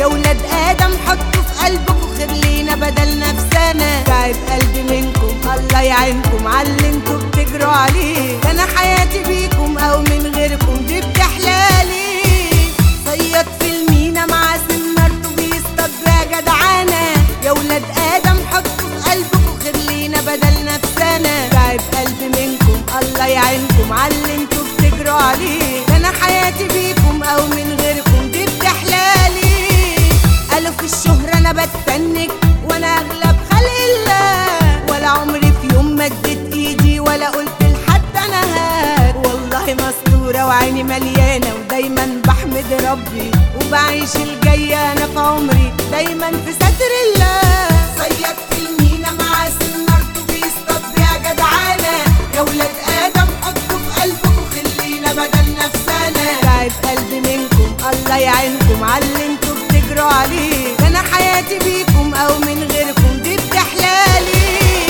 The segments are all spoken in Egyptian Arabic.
يا ولاد ادم حطوا في قلبكم خير لينا بدل نفسنا تعب قلبي منكم الله يعينكم على اللي انتوا بتجروا عليه ده انا حياتي بيكم او من غيركم دي بتحلالي صياد في المينا مع سنارته بيصطاد يا جدعانة يا ولاد ادم حطوا في قلبكم خير لينا بدل نفسنا تعب قلبي منكم الله يعينكم على اللي انتوا بتجروا عليه ده انا حياتي بيكم او من غيركم دي بتحلالي قالوا في الشهرة انا بتفنك وانا اغلب خلق الله ولا عمري في يوم مدت ايدي ولا قلت لحد انا هات والله مستورة وعيني مليانة ودايما بحمد ربي وبعيش الجاية انا في عمري دايما في ستر الله صياد في المينا مع سنارته بيصطاد يا جدعانة يا ولاد ادم حطوا في قلبكم خلينا بدل نفسنا تعب قلبي منكم الله يعينكم على اللي انتوا بتجروا عليه ده انا حياتي بيكم او من غيركم دي بتحلالي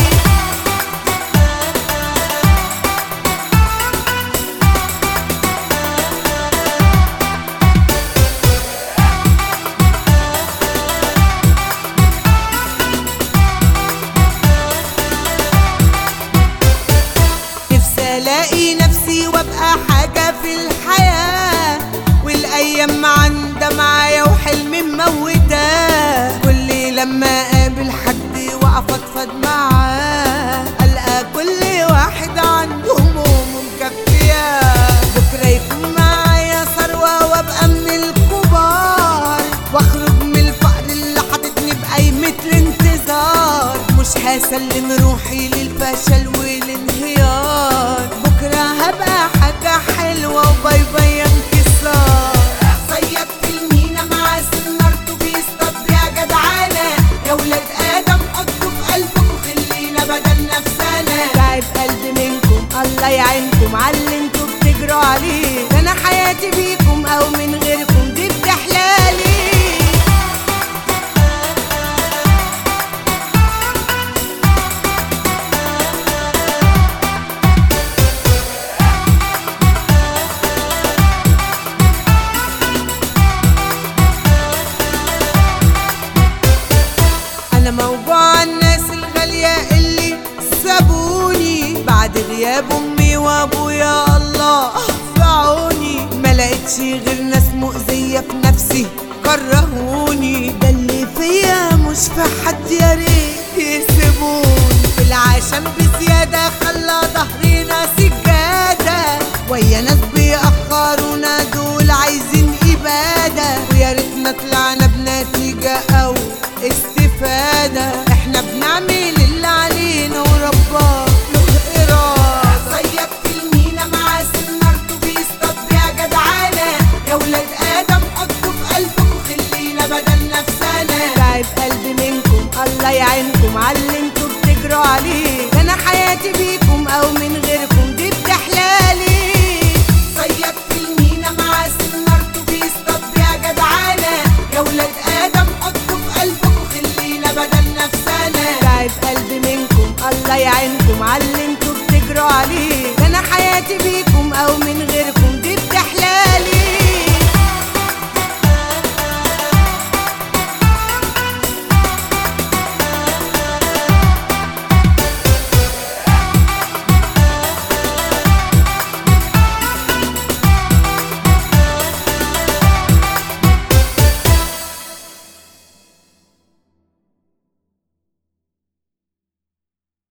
نفسي الاقي نفسي وابقى حاجة في الحياة والايام عندها معايا وحلمي مموتاه كل لما اقابل حد وافضفض معاه القى كل واحد عنده همومه مكفيه بكره يكون معايا ثروه وابقى من الكبار واخرج من الفقر اللي حاططني بقايمة الانتظار مش هسلم روحي للفشل والانهيار بكرة هبقى حاجة حلوة وباي باي انكسار صياد في المينا مع سنارته بيصطاد يا جدعانة يا ولاد آدم حطوا في قلبكم خلينا بدل نفسنا تعب قلبي منكم الله يعينكم على اللي انتوا بتجروا عليه ده انا حياتي بيكم او من غيركم دي بتحلالي انا موجوع الناس الغالية اللي سابوني بعد غياب امي وابويا الله في عوني ما لقيتش غير ناس مؤذية في نفسي كرهوني ده اللي فيا مش في حد يا ريت يسيبوني العشم بزيادة خلى ظهرنا سجادة ويا ناس بيأخرونا دول عايزين إبادة ويا ريتنا طلعنا بنتيجة أو استفادة احنا بنعمل اللي علينا ورباه له إرادة صياد في المينا مع سنارته بيصطاد يا جدعانة يا ولاد آدم حطوا في قلبكم خلينا بدل نفسنا تعب قلبي منكم الله يعينكم على اللي انتوا بتجروا عليه ده انا حياتي بيكم او من غيركم دي بتحلالي صياد في المينا مع سنارته بيصطاد يا جدعانة يا ولاد آدم حطوا في قلبكم خلينا بدل نفسنا تعب قلبي منكم الله يعينكم على اللي انتوا بتجروا عليه ده انا حياتي بيكم او من غيركم